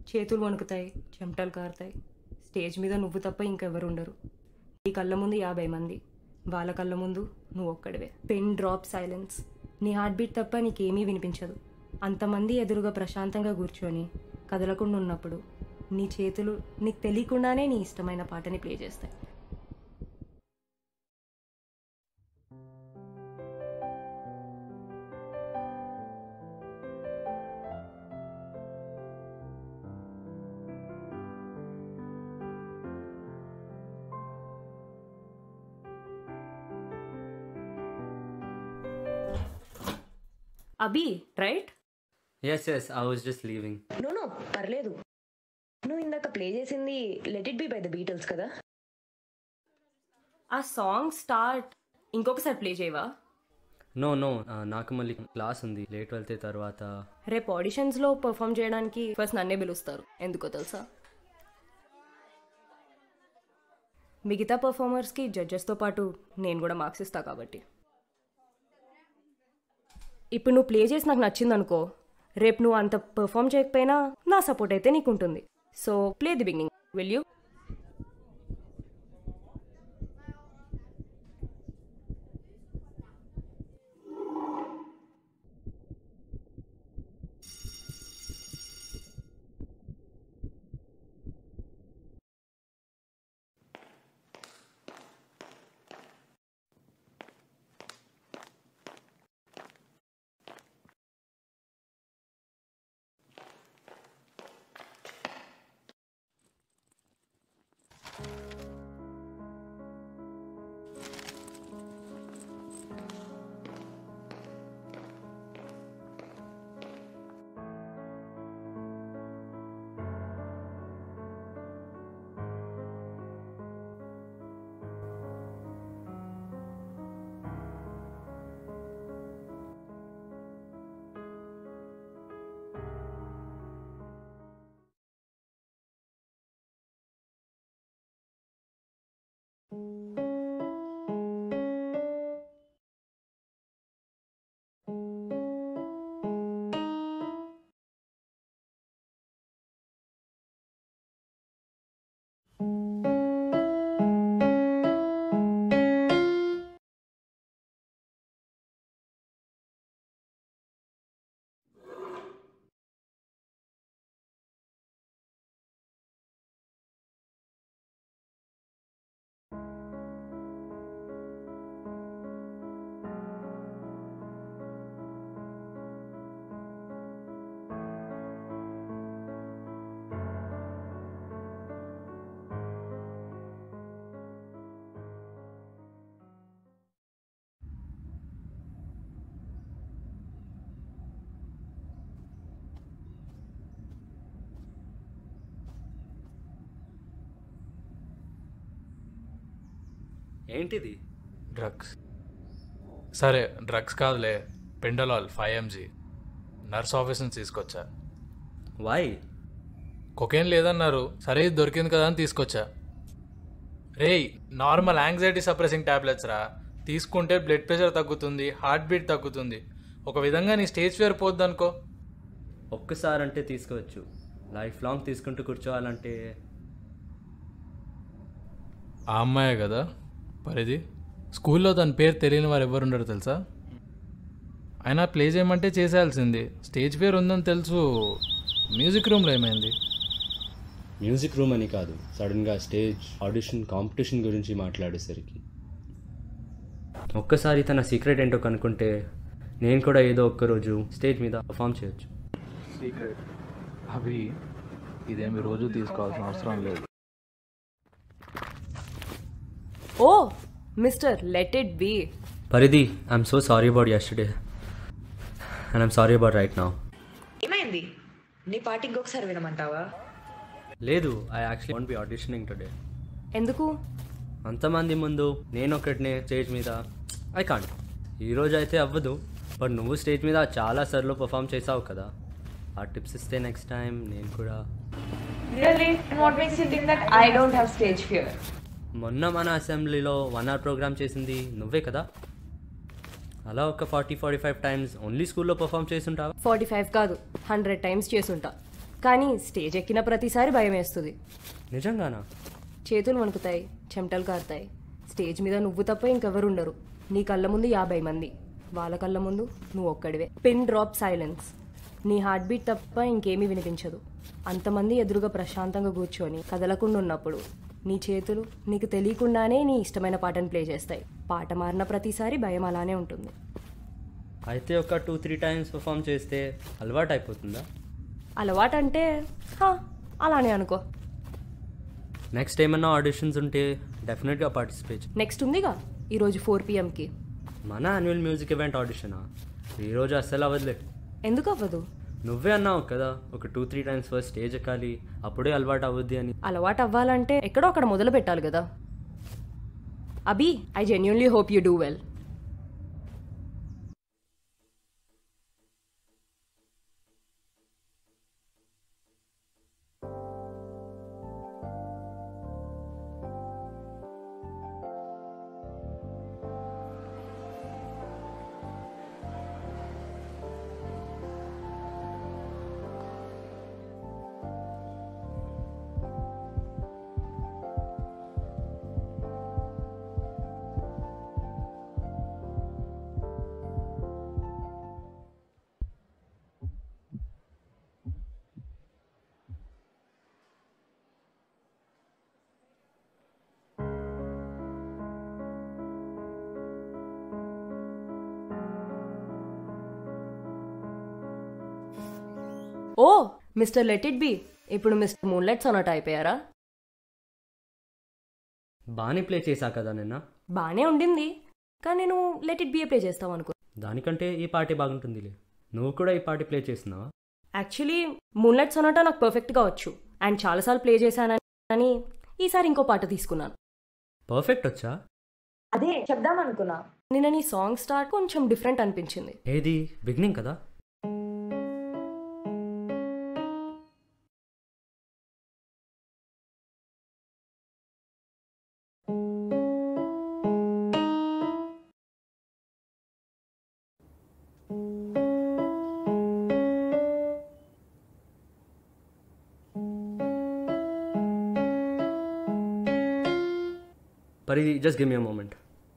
చేతులు వణుకుతాయి చెమటలు కారుతాయి స్టేజ్ మీద నువ్వు తప్ప ఇంకెవరు ఉండరు నీ కళ్ళ ముందు యాభై మంది వాళ్ళ కళ్ళ ముందు నువ్వు ఒక్కడివే పెన్ డ్రాప్ సైలెన్స్ నీ హార్ట్ బీట్ తప్ప నీకేమీ వినిపించదు అంతమంది ఎదురుగా ప్రశాంతంగా కూర్చొని కదలకుండా ఉన్నప్పుడు నీ చేతులు నీకు తెలియకుండానే నీ ఇష్టమైన పాటని ప్లే చేస్తాయి Abhi right yes yes I was just leaving no no పర్లేదు నువ్వు ఇందాక ప్లే చేసింది let it be by the Beatles కదా ఆ సాంగ్ స్టార్ట్ ఇంకొకసారి ప్లే చేయవా నో నో నాకు మళ్ళీ క్లాస్ ఉంది లేట్ వెళ్తే తర్వాత రేపు ఆడిషన్స్లో పర్ఫామ్ చేయడానికి ఫస్ట్ నన్నే పిలుస్తారు ఎందుకో తెలుసా మిగతా పర్ఫార్మర్స్కి జడ్జెస్తో పాటు నేను కూడా మార్క్స్ ఇస్తా కాబట్టి ఇప్పుడు నువ్వు ప్లే చేసి నాకు నచ్చింది అనుకో రేపు నువ్వు అంత పర్ఫామ్ చేయకపోయినా నా సపోర్ట్ అయితే నీకు ఉంటుంది so play the beginning will you ఏంటిది డ్రగ్స్ సరే డ్రగ్స్ కాదులే పెండలాల్ ఫైవ్ ఎంజీ నర్స్ ఆఫీస్ నుంచి తీసుకొచ్చా వై కొకేన్ లేదన్నారు సరే ఇది దొరికింది కదా అని తీసుకొచ్చా రేయ్ నార్మల్ యాంగ్జైటీ సప్రెసింగ్ టాబ్లెట్స్ రా తీసుకుంటే బ్లడ్ ప్రెషర్ తగ్గుతుంది హార్ట్ బీట్ తగ్గుతుంది ఒక విధంగా నీ స్టేజ్ ఫియర్ పోద్ది అనుకో ఒక్కసారి అంటే తీసుకోవచ్చు లైఫ్ లాంగ్ తీసుకుంటూ కూర్చోవాలంటే ఆ అమ్మాయే కదా పరిది స్కూల్లో తన పేరు తెలియని వారు ఎవరు ఉండరు తెలుసా అయినా ప్లే చేయమంటే చేసేయాల్సింది స్టేజ్ పేరు ఉందని తెలుసు మ్యూజిక్ రూమ్లో ఏమైంది మ్యూజిక్ రూమ్ అని కాదు సడన్గా స్టేజ్ ఆడిషన్ కాంపిటీషన్ గురించి మాట్లాడేసరికి ఒక్కసారి తన సీక్రెట్ ఏంటో కనుక్కుంటే నేను కూడా ఏదో ఒక్క రోజు స్టేజ్ మీద పర్ఫామ్ చేయొచ్చు సీక్రెట్ అవి ఇదేమి రోజు తీసుకోవాల్సిన అవసరం లేదు oh mister let it be Paridhi I'm so sorry about yesterday and I'm sorry about right now ఏమైంది నీ పాట ఇంకొకసారి వినమంటావా లేదు I actually want be auditioning today ఎందుకు అంతమంది ముందు నేను ఒకటినే స్టేజ్ మీద ఐ కాంట్ ఈరోజు అయితే అవ్వదు బట్ నువ్వు స్టేజ్ మీద చాలా సార్లు పర్ఫామ్ చేసావు కదా ఆ టిప్స్ ఇస్తే నెక్స్ట్ టైం నేను కూడా Really? And what makes you think that I don't have stage fear? మొన్న మన అసెంబ్లీలో వన్ అవర్ ప్రోగ్రామ్ చేసింది నువ్వే కదా అలా ఒక forty forty five times only స్కూల్లో పర్ఫామ్ చేస్తుంటావా ఫార్టీ ఫైవ్ కాదు హండ్రెడ్ టైమ్స్ చేసుంటా కానీ స్టేజ్ ఎక్కిన ప్రతిసారి భయం వేస్తుంది నిజంగానా చేతులు వణుకుతాయి చెమటలు కారుతాయి స్టేజ్ మీద నువ్వు తప్ప ఇంకెవరు ఉండరు నీ కళ్ళ ముందు యాభై మంది వాళ్ళ కళ్ళ ముందు నువ్వు ఒక్కడివే పిన్ డ్రాప్ సైలెన్స్ నీ హార్ట్ బీట్ తప్ప ఇంకేమీ వినిపించదు అంతమంది ఎదురుగా ప్రశాంతంగా కూర్చొని కదలకుండా ఉన్నప్పుడు నీ చేతులు నీకు తెలియకుండానే నీ ఇష్టమైన పాటను ప్లే చేస్తాయి పాట మారిన ప్రతిసారి భయం అలానే ఉంటుంది అయితే ఒక టూ త్రీ టైమ్స్ పర్ఫామ్ చేస్తే అలవాటు అయిపోతుందా అలవాటు అంటే హా, అలానే అనుకో నెక్స్ట్ ఏమన్నా ఆడిషన్స్ ఉంటే డెఫినెట్గా పార్టిసిపేట్ నెక్స్ట్ ఉందిగా ఈరోజు ఫోర్ పిఎంకి మన యాన్యువల్ మ్యూజిక్ ఈవెంట్ ఆడిషనా ఈరోజు అస్సలు అవ్వదులే ఎందుకు అవ్వదు నువ్వే అన్నావు కదా ఒక two three times first stage ఎక్కాలి అప్పుడే అలవాటు అవ్వద్ది అని అలవాటు అవ్వాలంటే ఎక్కడో అక్కడ మొదలు పెట్టాలి కదా Abhi I genuinely hope you do well oh mister let it be ఇప్పుడు మిస్టర్ మూన్లెట్ సొనట్ అయిపోయారా బాగానే ప్లే చేశా కదా నిన్న బాగానే ఉండింది కానీ నేను లెట్ ఇట్ బి ప్లే చేస్తావు అనుకో దానికంటే ఈ పార్టీ బాగుంటుందిలే నువ్వు కూడా ఈ పార్టీ ప్లే చేస్తున్నావా యాక్చువల్లీ మూన్లెట్ సొనటా నాకు పర్ఫెక్ట్గా వచ్చు అండ్ చాలాసార్లు ప్లే చేశానని ఈసారి ఇంకో పాట తీసుకున్నాను పర్ఫెక్ట్ వచ్చా అదే చెప్దాం అనుకున్నా నిన్న నీ సాంగ్ స్టార్ట్ కొంచెం డిఫరెంట్ అనిపించింది ఏది బిగినింగ్ కదా Pari just give me moment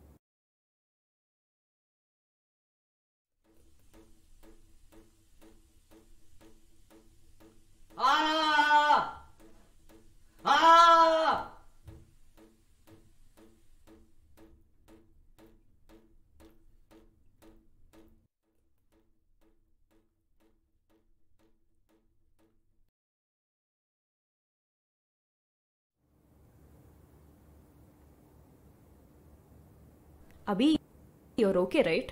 Abhi your okay right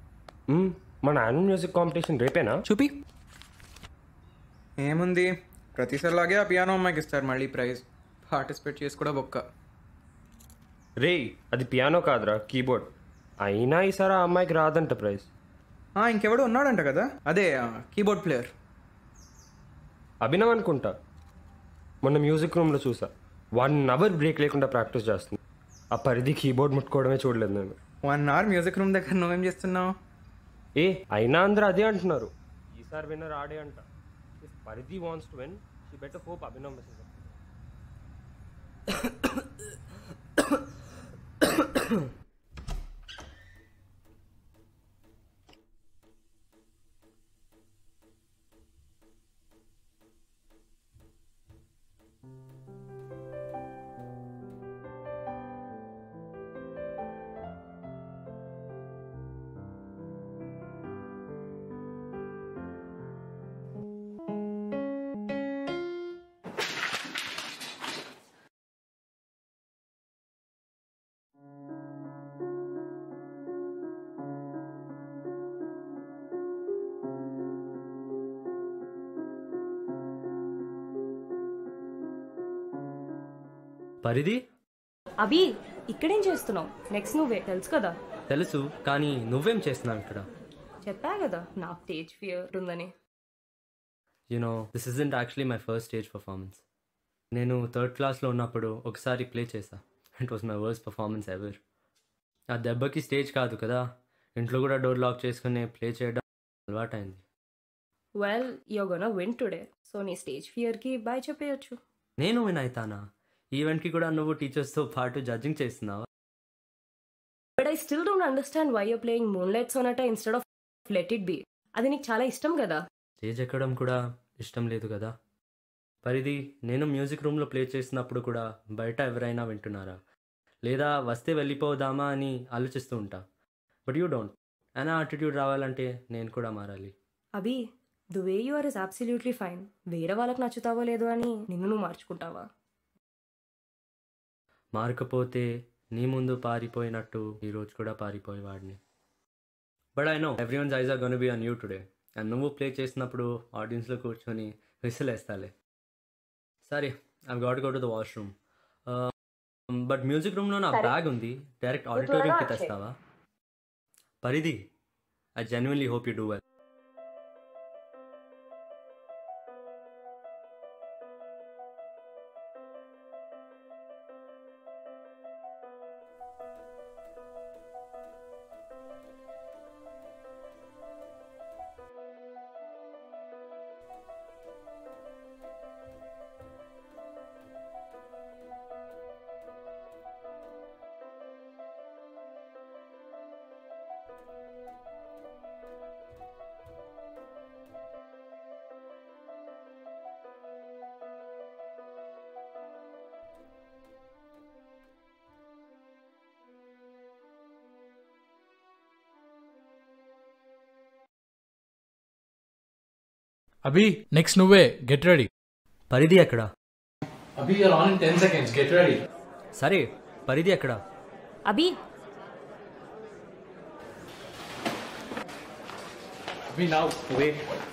hmm, మన యాన్యువల్ మ్యూజిక్ కాంపిటీషన్ రేపేనా చూపి ఏముంది ప్రతిసారిలాగే ఆ పియానో అమ్మాయికి ఇస్తారు మళ్ళీ ప్రైజ్ పార్టిసిపేట్ చేసి కూడా బొక్క రే అది పియానో కాదురా కీబోర్డ్ అయినా ఈసారి ఆ అమ్మాయికి రాదంట ప్రైజ్ ఆ, ఇంకెవడో ఉన్నాడంట కదా అదే కీబోర్డ్ ప్లేయర్ అభినవ్ అనుకుంటా మొన్న మ్యూజిక్ రూమ్లో చూసా వన్ అవర్ బ్రేక్ లేకుండా ప్రాక్టీస్ చేస్తుంది ఆ పరిధి కీబోర్డ్ ముట్టుకోవడమే చూడలేదు నేను వన్ అవర్ మ్యూజిక్ రూమ్ దగ్గర నువ్వేం చేస్తున్నావు ఏ అయినా అందరూ అదే అంటున్నారు ఈసారి విన్నర్ ఆడే అంట if Paridhi wants to win she better hope Abhinav message Paridhi Abhi ఇక్కడేం చేస్తున్నావు నెక్స్ట్ నువ్వే తెలుసు కదా తెలుసు కానీ నువ్వేం చేస్తున్నావు ఇక్కడ చెప్పా కదా నా స్టేజ్ ఫియర్ ఉందని you know this isn't actually my first stage performance నేను థర్డ్ క్లాస్లో ఉన్నప్పుడు ఒకసారి ప్లే చేశా it was my worst performance ever ఆ దెబ్బకి స్టేజ్ కాదు కదా ఇంట్లో కూడా డోర్ లాక్ చేసుకుని ప్లే చేయడం అలవాటైంది well you gonna win today so నీ స్టేజ్ ఫియర్కి బాయ్ చెప్పేయచ్చు నేను విన్ అవుతానా ఈవెంట్కి కూడా నువ్వు టీచర్స్తో పాటు జడ్జింగ్ చేస్తున్నావా but I still don't understand why you playing Moonlight Sonata instead of let it be అది నీకు చాలా ఇష్టం కదా స్టేజ్ ఎక్కడం కూడా ఇష్టం లేదు కదా పరిధి నేను మ్యూజిక్ రూమ్లో ప్లే చేసినప్పుడు కూడా బయట ఎవరైనా వింటున్నారా లేదా వస్తే వెళ్ళిపోదామా అని ఆలోచిస్తూ ఉంటా బట్ యూ డోంట్ అయినా ఆటిట్యూడ్ రావాలంటే నేను కూడా మారాలి Abhi the way you are is absolutely fine వేరే వాళ్ళకి నచ్చుతావో లేదో అని నిన్ను నువ్వు మార్చుకుంటావా మారకపోతే నీ ముందు పారిపోయినట్టు ఈరోజు కూడా పారిపోయేవాడిని but I know every once eyes are gonna be an you today and నువ్వు ప్లే చేసినప్పుడు ఆడియన్స్లో కూర్చొని విసిల్ వేస్తాలే సరే I got go to the washroom but music రూమ్లో నా సరే. బ్యాగ్ ఉంది డైరెక్ట్ నువ్వు ఆడిటోరియంకి త్వరగా వచ్చేయ్. తెస్తావా Paridhi I genuinely hope you do well Abhi next నువ్వే గెట్ రెడీ పరిధి ఎక్కడ Abhi you're on in ten seconds get ready సరే పరిధి ఎక్కడ అభి అభి నౌ వెయిట్